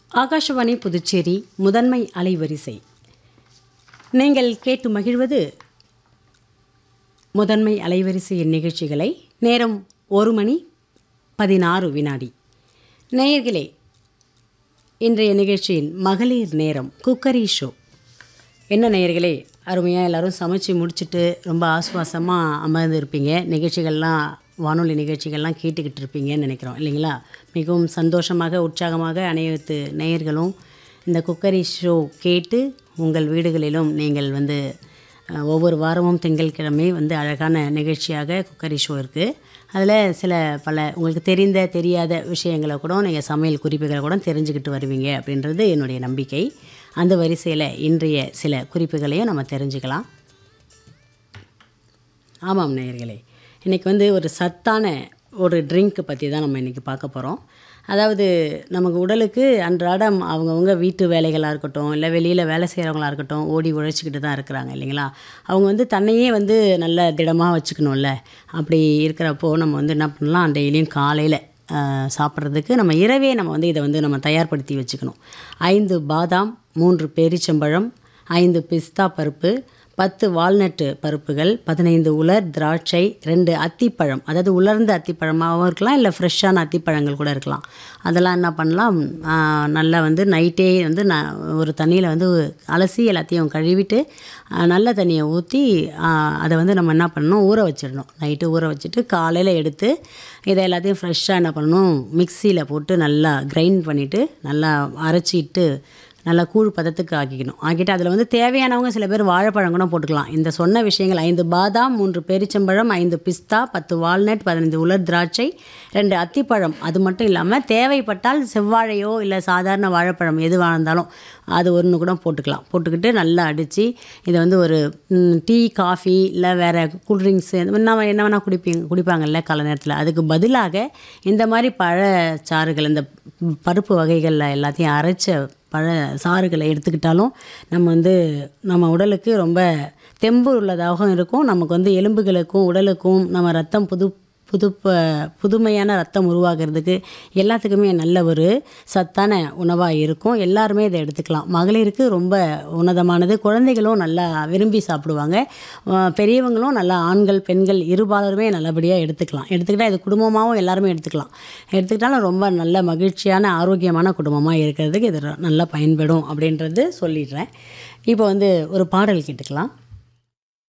ஆகாஷவாணி புதுச்சேரி முதன்மை அலைவரிசை நீங்கள் கேட்டு மகிழ்வது முதன்மை அலைவரிசையின் நிகழ்ச்சிகளை நேரம் ஒரு மணி பதினாறு வினாடி நேயர்களே இன்றைய நிகழ்ச்சியின் மகளிர் நேரம் குக்கரி ஷோ என்ன நேயர்களே அருமையாக எல்லாரும் சமைச்சு முடிச்சுட்டு ரொம்ப ஆசுவாசமாக அமர்ந்து இருப்பீங்க நிகழ்ச்சிகள்லாம் வானொலி நிகழ்ச்சிகள்லாம் கேட்டுக்கிட்டு இருப்பீங்கன்னு நினைக்கிறோம் இல்லைங்களா மிகவும் சந்தோஷமாக உற்சாகமாக அனைத்து நேயர்களும் இந்த குக்கரி ஷோ கேட்டு உங்கள் வீடுகளிலும் நீங்கள் வந்து அஹ், ஒவ்வொரு வாரமும் திங்கட்கிழமை வந்து அழகான நிகழ்ச்சியாக குக்கரி ஷோ இருக்குது அதில் சில பல உங்களுக்கு தெரிந்த தெரியாத விஷயங்களை கூட நீங்கள் சமையல் குறிப்புகளை கூட தெரிஞ்சுக்கிட்டு வருவீங்க அப்படின்றது என்னுடைய நம்பிக்கை அந்த வரிசையில் இன்றைய சில குறிப்புகளையும் நம்ம தெரிஞ்சுக்கலாம் ஆமாம் நேயர்களே இன்றைக்கி வந்து ஒரு சத்தான ஒரு ட்ரிங்க் பற்றி தான் நம்ம இன்றைக்கி பார்க்க போகிறோம் அதாவது நமக்கு உடலுக்கு அன்றாடம் அவங்கவுங்க வீட்டு வேலைகளாக இருக்கட்டும் இல்லை வெளியில் வேலை செய்கிறவங்களா இருக்கட்டும் ஓடி உழைச்சிக்கிட்டு தான் இருக்கிறாங்க இல்லைங்களா அவங்க வந்து தன்னையே வந்து நல்ல திடமாக வச்சுக்கணும்ல அப்படி இருக்கிறப்போ நம்ம வந்து என்ன பண்ணலாம் டெய்லியும் காலையில் சாப்பிட்றதுக்கு நம்ம இரவே நம்ம வந்து இதை வந்து நம்ம தயார்படுத்தி வச்சுக்கணும் ஐந்து பாதாம் மூன்று பேரிச்சம்பழம் ஐந்து பிஸ்தா பருப்பு பத்து வால்நட்டு பருப்புகள் பதினைந்து உலர் திராட்சை ரெண்டு அத்திப்பழம் அதாவது உலர்ந்த அத்திப்பழமாகவும் இருக்கலாம் இல்லை ஃப்ரெஷ்ஷான அத்திப்பழங்கள் கூட இருக்கலாம் அதெல்லாம் என்ன பண்ணலாம் ஆ, நல்லா வந்து நைட்டே வந்து நான் ஒரு தண்ணியில் வந்து அலசி எல்லாத்தையும் கழுவிட்டு ஆ, நல்ல தண்ணியை ஊற்றி அதை வந்து நம்ம என்ன பண்ணணும் ஊற வச்சிடணும் நைட்டு ஊற வச்சுட்டு காலையில் எடுத்து இதை எல்லாத்தையும் ஃப்ரெஷ்ஷாக என்ன பண்ணணும் மிக்சியில் போட்டு நல்லா கிரைண்ட் பண்ணிவிட்டு நல்லா அரைச்சிட்டு நல்லா கூழ் பதத்துக்கு ஆக்கிக்கணும் ஆக்கிட்டு அதில் வந்து தேவையானவங்க சில பேர் வாழைப்பழம் கூட போட்டுக்கலாம் இந்த சொன்ன விஷயங்கள் ஐந்து பாதாம் மூன்று பேரிச்சம்பழம் ஐந்து பிஸ்தா பத்து வால்நட் பதினைந்து உலர் திராட்சை ரெண்டு அத்திப்பழம் அது மட்டும் இல்லாமல் தேவைப்பட்டால் செவ்வாழையோ இல்லை சாதாரண வாழைப்பழம் எதுவாக இருந்தாலும் அது ஒன்று கூட போட்டுக்கலாம் போட்டுக்கிட்டு நல்லா அடித்து இதை வந்து ஒரு ம், டீ காஃபி இல்லை வேறு கூல்ட்ரிங்க்ஸு இந்த மாதிரி நம்ம என்ன வேணால் குடிப்பீங்க குடிப்பாங்கல்ல கால நேரத்தில் அதுக்கு பதிலாக இந்த மாதிரி பழச்சாறுகள் இந்த பருப்பு வகைகளில் எல்லாத்தையும் அரைச்ச பழ சாறுகளை எடுத்துக்கிட்டாலும் நம்ம வந்து நம்ம உடலுக்கு ரொம்ப தெம்பு உள்ளதாகவும் இருக்கும் நமக்கு வந்து எலும்புகளுக்கும் உடலுக்கும் நம்ம ரத்தம் புது புது புதுமையான ரத்தம் உருவாகிறதுக்கு எல்லாத்துக்குமே நல்ல ஒரு சத்தான உணவாக இருக்கும் எல்லாருமே இதை எடுத்துக்கலாம் மகளிருக்கு ரொம்ப உன்னதமானது குழந்தைகளும் நல்லா விரும்பி சாப்பிடுவாங்க அஹ் பெரியவங்களும் நல்லா ஆண்கள் பெண்கள் இருபாலருமே நல்லபடியாக எடுத்துக்கலாம் எடுத்துக்கிட்டால் இது குடும்பமாகவும் எல்லாருமே எடுத்துக்கலாம் எடுத்துக்கிட்டாலும் ரொம்ப நல்ல மகிழ்ச்சியான ஆரோக்கியமான குடும்பமாக இருக்கிறதுக்கு இது நல்லா பயன்படும் அப்படின்றது சொல்லிடுறேன் இப்போ வந்து ஒரு பாடல் கேட்டுக்கலாம்